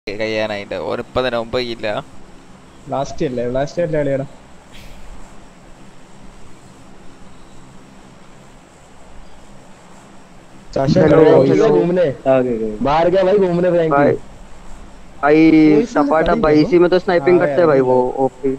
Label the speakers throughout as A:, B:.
A: കഴിയാനായിട്ട് ഓനിപ്പോ തന്നെ മുമ്പ് ഇല്ല
B: ലാസ്റ്റ് അല്ലേ ലാസ്റ്റ് അല്ലേ കളിയടാ
C: घूमने बाहर गया भाई घूमने बैंक
D: भाई भाई सपाटा भाई इसी में तो स्नाइपिंग
B: हाँ,
D: करते हैं भाई
B: यार,
D: वो ओपी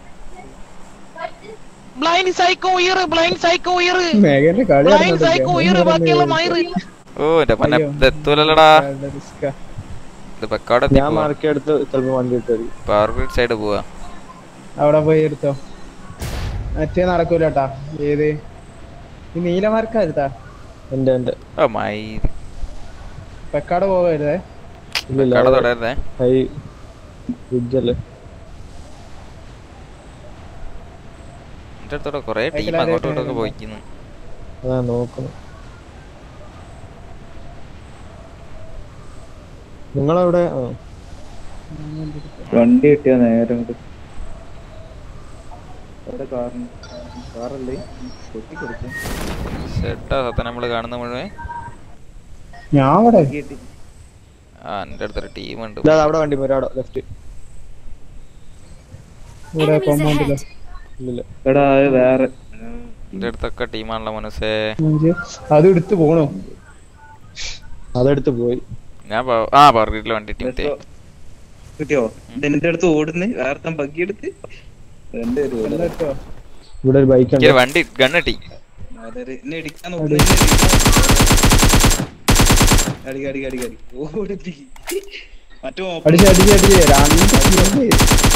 E: ബ്ലൈൻഡ് സൈക്കോ ഉയർ ബ്ലൈൻഡ് സൈക്കോ ഉയർ
B: മേഘന്റെ കളി
E: ബ്ലൈൻഡ് സൈക്കോ ഉയർ ബാക്കിയുള്ള മയറ്
A: ഓ എന്റെ പന്നെ
B: അയ്യോ.
A: ഇത് എത്തൂലല്ലടാ
B: റിസ്കാ
A: ഇത് പെക്കോടെ
C: ഞാൻ മാർക്ക് എടുത്ത് ചിലപ്പോ വണ്ടി ഇട്ടത്
A: പവർ ഗ്രിഡ് സൈഡ് പോവാ
B: അവിടെ പോയി എടുത്തോ മറ്റേ നടക്കൂലട്ടാ ഏത് ഈ നീലമാർക്കാരുതാ
C: എന്റെ എന്റെ
A: ഓ മൈ
B: പെക്കാട് പോകരുതേ
C: ഇല്ലില്ല
A: കട തുടരുതേ
C: ഹൈ ബ്രിഡ്ജല്ലേ
A: എന്റെ അടുത്തോടെ കൊറേ ടീം
B: ബാക്കിൽ
A: അങ്ങോട്ടും
B: ആരെയൊക്കെ
A: ഇങ്ങോട്ടൊക്കെ പോയിക്കുന്നു
C: അതാ നോക്കണം നിങ്ങളവിടെ ആ
F: വണ്ടി കിട്ടിയ നേരം കൊണ്ട് അവിടെ കാറിന് കാറല്ലേ കൊത്തി കൊടുക്കും
A: ഷെട്ടാ സത്യം നമ്മള് കാണുന്ന മുഴുവൻ
B: ഞാൻ അവിടെ
F: കിട്ടി
A: ആ എന്റെ അടുത്തൊരു ടീം ഉണ്ട്
C: ഇതാ അവിടെ വണ്ടി പോരാ അവിടെ ലെഫ്റ്റ്
B: ഇവിടെ കോമ്പൗണ്ടില്
C: ഇല്ലില്ല
F: എടാ അത് വേറെ
A: എന്റെ അടുത്തൊക്കെ ടീമാണല്ലോ മനസ്സേ
B: അത് എടുത്ത് പോണു
C: അതെടുത്ത് പോയി
A: ഞാൻ പോ- ആ പവർ ഗ്രിഡിലെ വണ്ടി ടീം
F: Let's go. കിട്ടിയോ എന്റെ അടുത്ത് ഓടുന്നു വേറെ ബഗ്ഗി എടുത്ത് എന്റെ ഒരു പോലെ.
B: എന്നിട്ടോ
C: ഇവിടെ ഒരു ബൈക്ക് ഉണ്ട്
A: വണ്ടി ഗണ്ണിട്ടി
F: അതൊരു- എന്നെ ഇടിക്കാൻ നോക്കുന്നു എന്നെ ഇടിക്കാൻ. അടിക്ക് അടിക്ക് അടിക്ക് അടിക്ക്. ഓടിപ്പി. മറ്റോ
B: അടിച്ച് അടിച്ച് അടിച്ച് രണ്ട് team.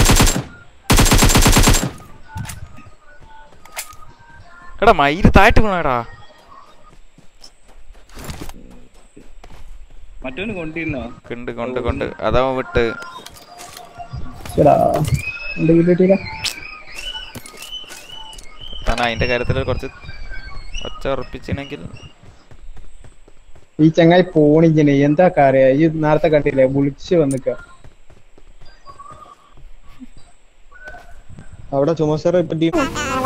A: എടാ മയില് താഴ്ത്തി വീണാടാ
F: മറ്റോന് കൊണ്ടിരുന്നോ
A: കൊണ്ട് കൊണ്ട് കൊണ്ട് അതവൻ വിട്ട്
B: ശ്ശെടാ. രണ്ട് kill കിട്ടിയില്ല.
A: താൻ അതിന്റെ കാര്യത്തിൽ കുറച്ച് ഒച്ച ഉറപ്പിച്ചിനെങ്കിൽ
B: ഈ ചങ്ങായി പോണിങ്ങനെ എന്താ കാര്യം ഈ നേരത്തെ കണ്ടില്ലേ വിളിച്ച് വന്നിക്ക
C: അവിടെ ചുമസറ ഇപ്പൊ ടീം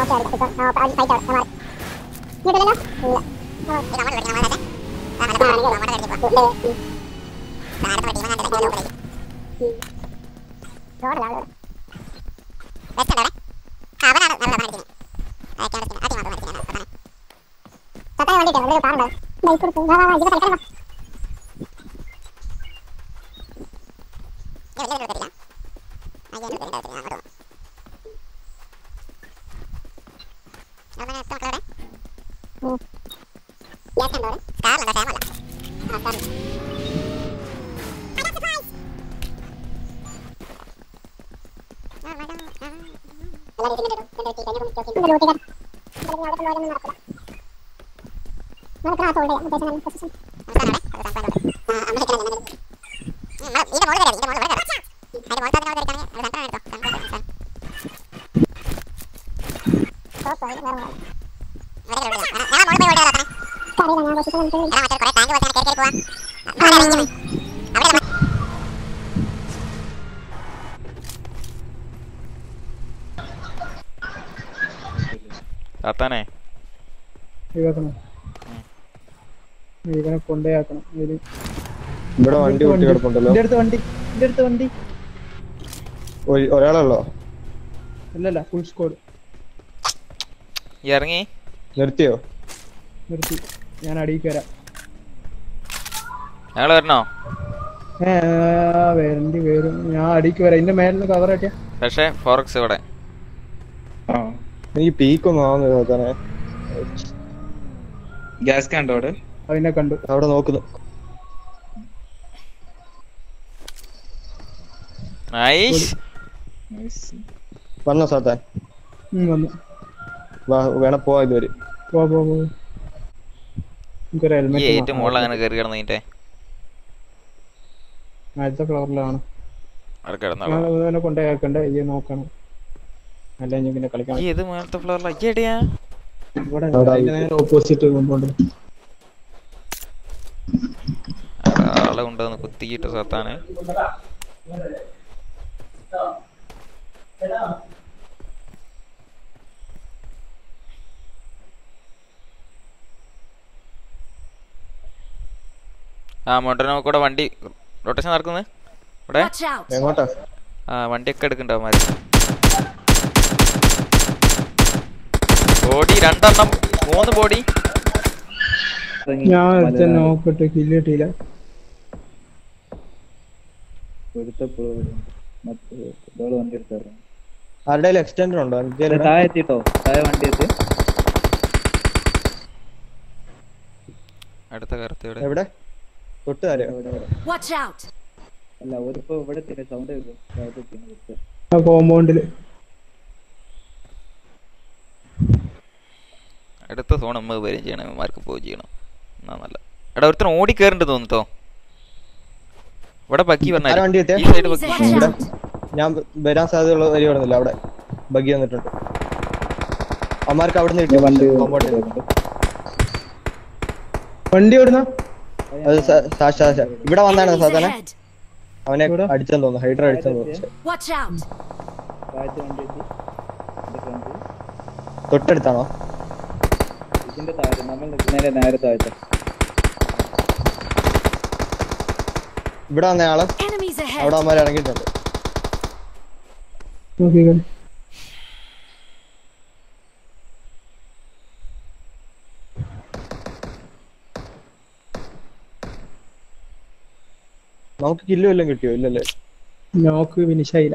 A: താത്താനെ
B: ഒഴിവാക്കണം ഇവനെ കൊണ്ടേയാക്കണം ഇതില്
C: ഇവിടെ വണ്ടി കുട്ടി കിടപ്പുണ്ടല്ലോ
B: എന്റെ അടുത്ത് വണ്ടി എന്റെ അടുത്ത് വണ്ടി
C: ഒരു- ഒരാളുള്ളോ
B: അല്ലല്ല ഫുൾ സ്കോഡ്
A: ഈ ഇറങ്ങി
C: നിർത്തിയോ
B: നിർത്തി ഞാൻ അടിയിൽ കയറാം
A: ഞങ്ങള് വരണോ
B: ഏ വരണ്ടി വരും ഞാൻ അടിക്ക് വരാം ഇതിന്റെ മേലിന്ന് കവർ ആട്ടിയ
A: പക്ഷേ ഫോറക്സ് ഇവിടെ
F: ആ
C: എനിക്ക് പീക്കൊന്നും ആവുന്നില്ല തന്നെ
F: ഗ്യാസ് കണ്ടോ അവിടെ
B: അതിനെ കണ്ടു
C: അവിടെ നോക്കുന്നു
A: നൈസ്
C: വന്നോ സാത്താൻ
B: ഉം, വന്നു
C: വാ വേണം പോവാ ഇതുവരെ
B: പോ പോ പോ എനിക്കൊരു
A: ഈ ഏറ്റവും മുകളിൽ അങ്ങനെ
B: ഹെൽമെറ്റ്
A: കയറി കിടന്നതിന്റെ
B: ആദ്യത്തെ ഫ്ലോറിലാണ്
A: അവിടെ
B: ഞാൻ
A: കിടന്നോളാം
B: ഇവനെ കൊണ്ടേയാക്കണ്ട ഈ നോക്കണം അല്ലെങ്കിൽ പിന്നെ കളിക്കാൻ
A: ഈ ഇത് മേലത്തെ ഫ്ലോറിൽ അയ്യടിയാ
B: ഇവിടെ
C: അവിടെ
B: അതിന്റെ നേരെ ഓപ്പോസിറ്റ് കൊണ്ടുണ്ട്
A: ആളെ കൊണ്ടുവന്ന് കുത്തിയിട്ട് സത്താണ് ആ മൊട്ടനോ കൂടെ വണ്ടി റൊട്ടേഷൻ നടക്കുന്നത് ഇവിടെ
G: Watch out!
B: എങ്ങോട്ടാ
A: ആ വണ്ടിയൊക്കെ എടുക്കണ്ടാവും മാതിരി ബോഡി രണ്ടെണ്ണം മൂന്ന് ബോഡി
F: ഇറങ്ങി.
B: ഞാൻ
F: മല
B: ഒരുത്തൻ നോക്കട്ടെ കില്ല് കിട്ടിയില്ല
F: ഒരുത്തപ്പോൾ ഇവിടെ. മറ്റേ ഇതോടെ വണ്ടി എടുത്തായിരുന്നു
B: ആരുടെ എക്സ്റ്റൻഡർ ഉണ്ടോ എനിക്ക്
F: ഇത് താഴെ എത്തിട്ടോ താഴെ വണ്ടി എത്തി
A: അടുത്ത കറുത്ത ഇവിടെ
B: എവിടെ തൊട്ട് താരെയോ
G: Watch out!
F: അല്ല ഒരിപ്പോ ഇവിടെ എത്തില്ല സൗണ്ട് കേൾക്കും താഴത്ത് എത്തിയാണ് ഒരുത്തൻ.
B: ആ കോമ്പൗണ്ടില്
A: അടുത്ത സോൺ നമ്മൾ വരും ചെയ്യണം മാർക്ക് പോവുകയും ചെയ്യണം എന്നാ നല്ല എടാ ഒരുത്തൻ ഓടി കയറുന്നുണ്ട് തോന്നുട്ടോ ഇവിടെ ബക്കി
B: ആരാ
A: പറഞ്ഞാൽ
B: വണ്ടി എത്തിയെ?
A: ഈ സൈഡ് ബക്കി
G: Watch
B: ഇവിടെ
G: out!
B: ഞാൻ വരാൻ സാധ്യതയുള്ള വരി കിടന്നില്ല അവിടെ ബഗ്ഗി വന്നിട്ടുണ്ട് അമ്മമാർക്ക് അവിടെ നിന്ന്
F: ഈ വണ്ടി
B: കോമ്പൗണ്ടിൽ വണ്ടി എവിടുന്ന അത് സ- സാ- സാ- സാ- ഇവിടെ വന്നാണ്
G: Enemies
B: സാധാരണ
G: ahead!
B: അവനെ ഇവിടെ? അടിച്ചെന്ന് തോന്നുന്നു ഹൈഡ്ര അടിച്ചെന്ന് തോന്നുന്നു
G: Watch out!
F: താഴത്തെ വണ്ടി എത്തി ഇതിന്റെ ഫ്രണ്ട്
B: തൊട്ടടുത്താണോ
F: ഇതിന്റെ താഴെ നമ്മൾ നിൽക്കുന്നതിന്റെ നേരെ താഴത്തെ
B: ഇവിടെ വന്ന ആള്
G: Enemies ahead!
B: അവിടെ അമ്മമാർ ഇറങ്ങിയിട്ടുണ്ട് നമുക്ക് കില്ല് വല്ലതും കിട്ടിയോ ഇല്ലല്ലേ നോക്ക് ഫിനിഷായില്ല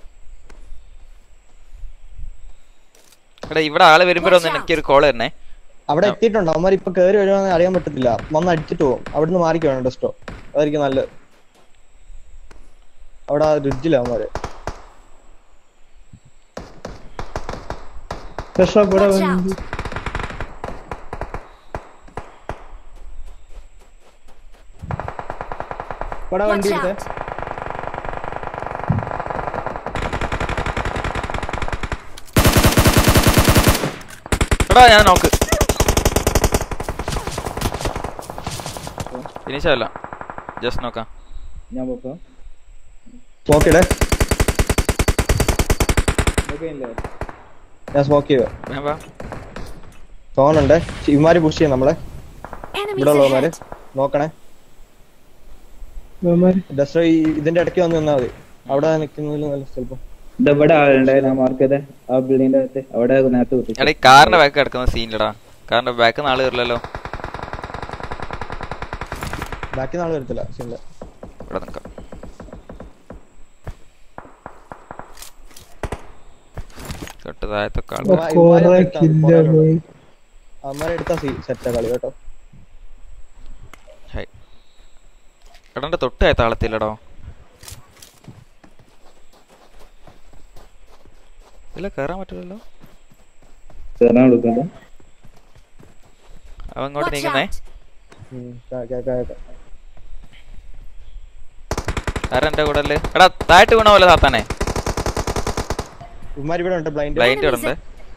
A: എടാ ഇവിടെ ആള് വരുമ്പോഴൊന്നും എനിക്കൊരു കോൾ തന്നെ
B: അവിടെ എത്തിയിട്ടുണ്ടോ അവന്മാർ ഇപ്പൊ കേറി വരുവാന്ന് അറിയാൻ പറ്റത്തില്ല വന്ന് അടിച്ചിട്ട് പോകും അവിടുന്ന് മാറിക്ക് വേണം ഡെസ്റ്റോ അതായിരിക്കും നല്ലത് അവിടെ ആ രുചിയില്ല അവന്മാര്
G: Watch out! Watch out!
A: എടാ ഞാൻ നോക്ക് ഫിനിഷ് ആവില്ല ജസ്റ്റ് നോക്കാം
F: ഞാൻ പോക്കാം
B: സ്മോക്കിടെ
F: ഓക്കെ ഇല്ലേ
B: ഞാൻ സ്മോക്ക് ചെയ്യുക
A: വേഗം വാ.
B: തോന്നുന്നുണ്ട് ഇവന്മാര് പുഷ് ചെയ്യും നമ്മളെ
G: Enemies
B: ഇവിടെ ഉള്ളവന്മാര്
G: ahead!
B: നോക്കണേ ഡസ്റ്റോ ഈ ഇതിന്റെ ഇടയ്ക്ക് വന്ന് നിന്നാ മതി അവിടെ നിൽക്കുന്നതിൽ നല്ല ചിലപ്പോ
F: ഇത് ഇവിടെ ആളുണ്ട് ഞാൻ മാർക്ക് ചെയ്തേ ആ ബിൽഡിങ്ങിന്റെ അകത്ത് അവിടെ നേരത്തെ കുത്തി
A: എടാ ഈ കാറിന്റെ ബാക്ക് കിടക്കുന്ന സീനിലടാ കാറിന്റെ ബാക്ക് നാള് കയറില്ലല്ലോ
B: ബാക്കി നാളെ വരത്തില്ല സീനില്ല
A: ഇവിടെ നിൽക്കാം തൊട്ട് താഴത്തൊക്കെ ആൾ
B: അമ്മരെ എടുത്താ സെറ്റാ കളി കേട്ടോ
A: ഹൈ എടാ എന്റെ തൊട്ട് താഴത്ത് ആളെത്തില്ലടോ ഇല്ല കയറാൻ പറ്റില്ലല്ലോ
F: കയറാൻ കൊടുക്കണ്ട
A: അവൻ ഇങ്ങോട്ട്
G: Watch
A: നീങ്ങുന്നേ
G: out!
B: ഉം, കാ- കാ- കാ- കാ.
A: ആരാ എന്റെ കൂടെ അല്ലേ എടാ താഴത്ത് വീണ പോലെ താത്താനെ
B: ഇവന്മാര് ഇവിടെ ഉണ്ട് ബ്ലൈൻഡ്
A: ബ്ലൈൻഡ് കിടണ്ടേ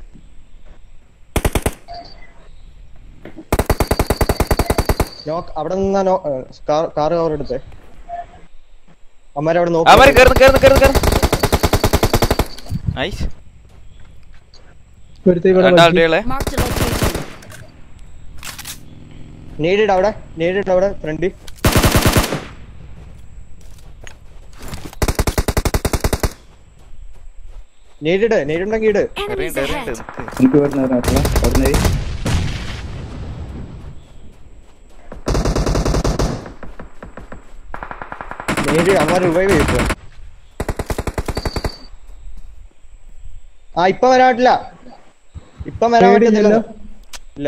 B: അവിടെ നിന്നാ കാർ കവർ എടുത്തേ അമ്മരെ അവിടെ
A: അവര്
B: നോക്കി
A: കയറുന്നു കയറുന്നു കയറുന്നു കയറുന്നു നൈസ് രണ്ടാളുടെ
G: Marked a location.
B: നേരിട്ട് അവിടെ നേരിട്ട് അവിടെ ഫ്രണ്ട് നേരിട് നേരിട്ടുണ്ടെങ്കിൽ ഇട്
G: Enemies
A: എറിയുണ്ട് എറിയുണ്ട്
G: ahead!
A: നിക്ക്
F: എനിക്ക് ഇവിടെ നിന്ന് അവിടെ
B: നേരി അമ്മ റിവൈവ് ചെയ്തു ആ ഇപ്പൊ വരാൻ പറ്റില്ല ഇപ്പൊ വരാൻ പറ്റത്തില്ല ഇല്ല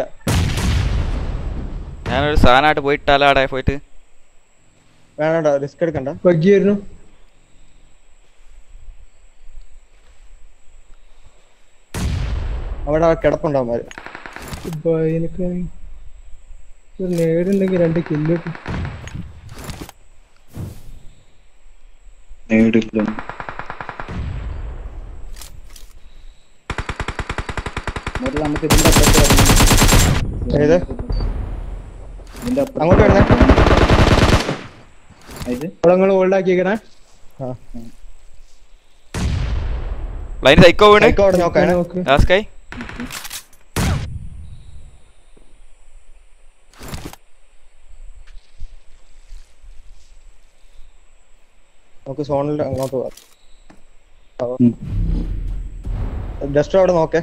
A: ഞാനൊരു സാധനമായിട്ട് പോയിട്ടാലോ അവിടെ പോയിട്ട്
B: വേണ്ട റിസ്ക് എടുക്കണ്ട
H: ബഗ്ഗിയായിരുന്നു
B: അവിടെ കിടപ്പുണ്ടാവും അവന്മാര്
H: ഇപ്പൊ എനിക്ക് ഒരു നേടുണ്ടെങ്കിൽ രണ്ട് കില്ല്
F: നേടില്ല നമുക്ക് ഇതിന്റെ അപ്പുറത്ത് വരണം.
B: ഏത്
F: ഇതിന്റെ അപ്പുറത്ത്
B: അങ്ങോട്ട് വരണേ
F: ഇത്
H: അവിടെ നിങ്ങൾ ഹോൾഡ് ആക്കിയേക്കണേ
B: ആ
A: ലൈൻ സൈക്കോ വീണ്
B: സൈക്കോ അവിടെ നോക്കാണ്
H: നോക്ക്
A: ലാസ്റ്റ്
B: നമുക്ക് സോണിൽ അങ്ങോട്ട് പോവാം ജസ്റ്റ് അവിടെ നോക്കേ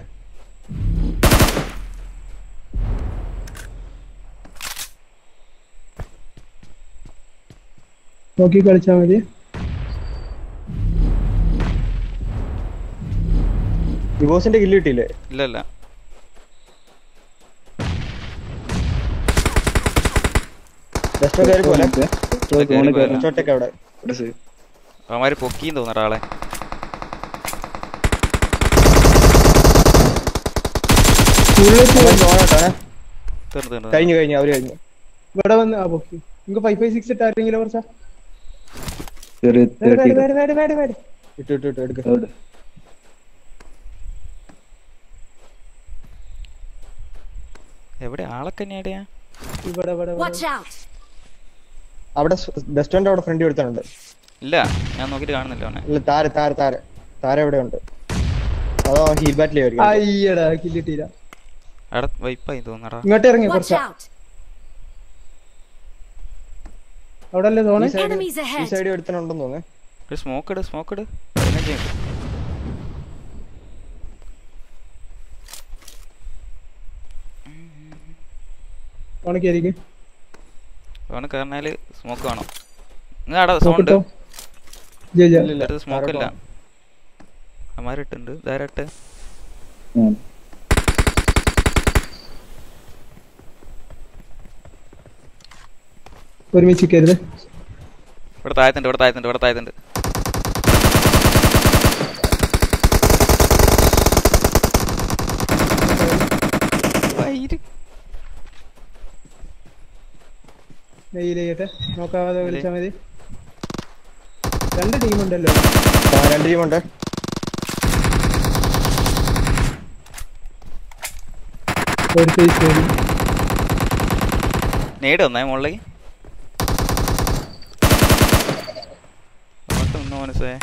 H: നോക്കി കളിച്ചാ മതി
B: ഡിവോഴ്സിന്റെ കില്ല് കിട്ടിയില്ലേ
A: ഇല്ല ഇല്ല
B: ജസ്റ്റ് കയറി പോലെ
A: കേറി പോയതാ.
B: ജസ്റ്റ് ഒറ്റയ്ക്ക് അവിടെ
F: ഇവിടെ സേ-
A: അവന്മാര് പൊക്കിയും തോന്നറ ആളെ
B: അവൻ സോണോട്ടാണ്
A: തീർന്നു തീർന്നു
B: കഴിഞ്ഞു കഴിഞ്ഞു അവര് കഴിഞ്ഞു
H: ഇവിടെ വന്ന് ആ പൊക്കി നിങ്ങൾക്ക് ഫൈവ് ഫൈവ് സിക്സ് ഇട്ടാരെങ്കിലും കുറച്ചാ
F: ചെറിയ
H: വേട്
F: തേർട്ടി
H: വേട് വേട് വേട് വേട്
B: ഇട്ടു ഇട്ടു ഇട്ടു എടുക്ക
F: അവിടെ
A: എവിടെ ആളൊക്കെ തന്നെയാടെയാ
H: ഇവിടെ ഇവിടെ ഇവിടെ.
G: Watch out!
B: അവിടെ ഡസ്റ്റോന്റെ അവിടെ ഫ്രണ്ട് എടുത്തിട്ടുണ്ട്
A: ഇല്ല ഞാൻ നോക്കിട്ട് കാണുന്നില്ല അവനെ
B: ഇല്ല താര താര താര താര എവിടെ ഉണ്ട് അതോ ഹീൽ ബാറ്റിൽ ആയിരിക്കും
H: അയ്യടാ കില്ലിട്ടില്ല
A: അവിടെ വൈപ്പായി തോന്നറാ
H: ഇങ്ങോട്ട് ഇറങ്ങി
G: Watch
H: കുറച്ചാ
G: out!
H: അവിടെ അല്ലേ തോണേ
B: ഈ സൈഡ്
G: Enemies
B: ഈ
G: ahead!
B: സൈഡ് എടുത്തിട്ടുണ്ടെന്ന് തോന്നുന്നു
A: ഒരു സ്മോക്ക് ഇട് സ്മോക്ക് ഇട് പതിനഞ്ച് മിനിറ്റ്
H: ഓണക്കായിരിക്കും
A: അവന് കയറിനാല് സ്മോക്ക് വേണം നിങ്ങൾ അവിടെ സൗണ്ട്
H: ജയ ജയ
B: ഇല്ലില്ല,
A: അടുത്ത് സ്മോക്ക്
B: താഴോട്ട്
A: ഇല്ല
B: വാ.
A: അമാരിട്ടുണ്ട് ധാരാട്ട്
F: ഉം.
H: ഒരുമിച്ച് കരുത്
A: ഇവിടെ താഴത്തുണ്ട് ഇവിടെ താഴത്തുണ്ട് ഇവിടെ താഴത്തുണ്ട് വൈര്.
H: നെയ്യിലേക്കട്ടെ നോക്കാതെ വിളിച്ചാ മതി രണ്ട് ടീം ഉണ്ടല്ലോ
B: ആ, രണ്ട് ടീമുണ്ട്
H: ഒരു ഫേസ് വരും
A: നേട് വന്നേ മുകളിലേക്ക് അങ്ങോട്ട് നിന്നോ മനസ്സേ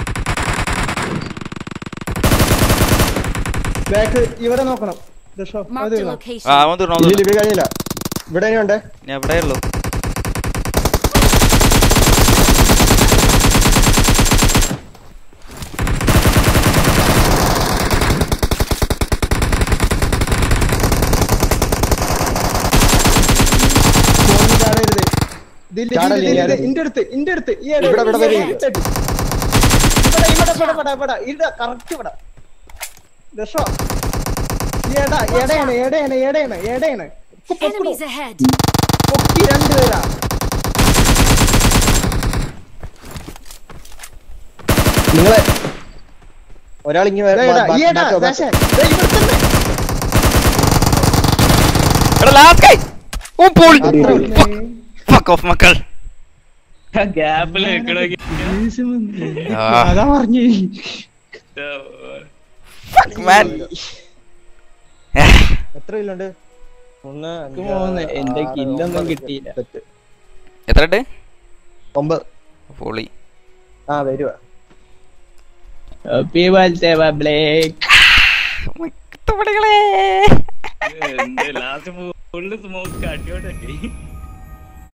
H: ബാക്ക് ഇവിടെ നോക്കണം ദശോ
G: Mark
H: അത്
G: the
H: ഇടാം.
A: ആ
G: location.
A: അവൻ തീർന്നു അവൻ
B: ഇല്ല
A: തീർന്നു.
B: ഇവിടെ കഴിഞ്ഞില്ല ഇവിടെ ഇനിയുണ്ട്
A: ഞാൻ എവിടെ ഉള്ളൂ
H: ഫോണിൽ ചാടരുത്. ഇതില്ല,
B: ചാടല്
H: ഇതില്ല, ഇതില്ല,
B: ഇനി
H: ഇന്റെ അടുത്ത് ഇന്റെ അടുത്ത് ഈ ഇട,
B: ഇവിടെ, ഇവിടെ
H: ഈ
B: വരെ.
H: ഇട, ഇവിടെ ഇവിടെ ഇവിടെ ഇവിടെ ഇവിടെ ഇവിടെ കറക്റ്റ് ഇവിടെ ദശോ ഈ എട എടയാണ് എടയാണ് എടയാണ് എടയാണ് ഇപ്പൊ പൊക്കണു.
G: Enemies ahead!
H: പൊക്കി രണ്ടുപേരാ
B: നിങ്ങളെ ഒരാൾ ഇങ്ങനെ
H: ദേ എടാ, ഈ എടാ, ദശ, ദേ ഇവിടെ തന്നെ.
A: എടാ ലാസ്റ്റ് കൈ ഓ പോൾ
B: അത്രേ ഉള്ളൂ.
A: ഫക്ക് ഓഫ് മക്കൾ
F: ഗ്യാപ്പിൽ വെക്കണോ
A: ആ,
H: അതാ പറഞ്ഞു
A: fuck man.
B: എത്ര കില്ലുണ്ട് ഒന്ന് അഞ്ച്,
H: മൂന്ന്.
B: ആറ്,
H: എന്റെ
B: ആറ്,
H: കില്ലൊന്നും
B: ഒമ്പത്,
H: കിട്ടിയില്ല.
B: സെറ്റ്.
A: എത്ര ഉണ്ട്
B: ഒമ്പത്
A: പൊളി
B: ആ വരുവാ
H: ഹാപ്പി ബർത്ത്ഡേ ബ്ലേക്ക്
A: മക്കളെ
F: ലാസ്റ്റ് ഫുള്ള് സ്മോക്ക് അടിയോടെ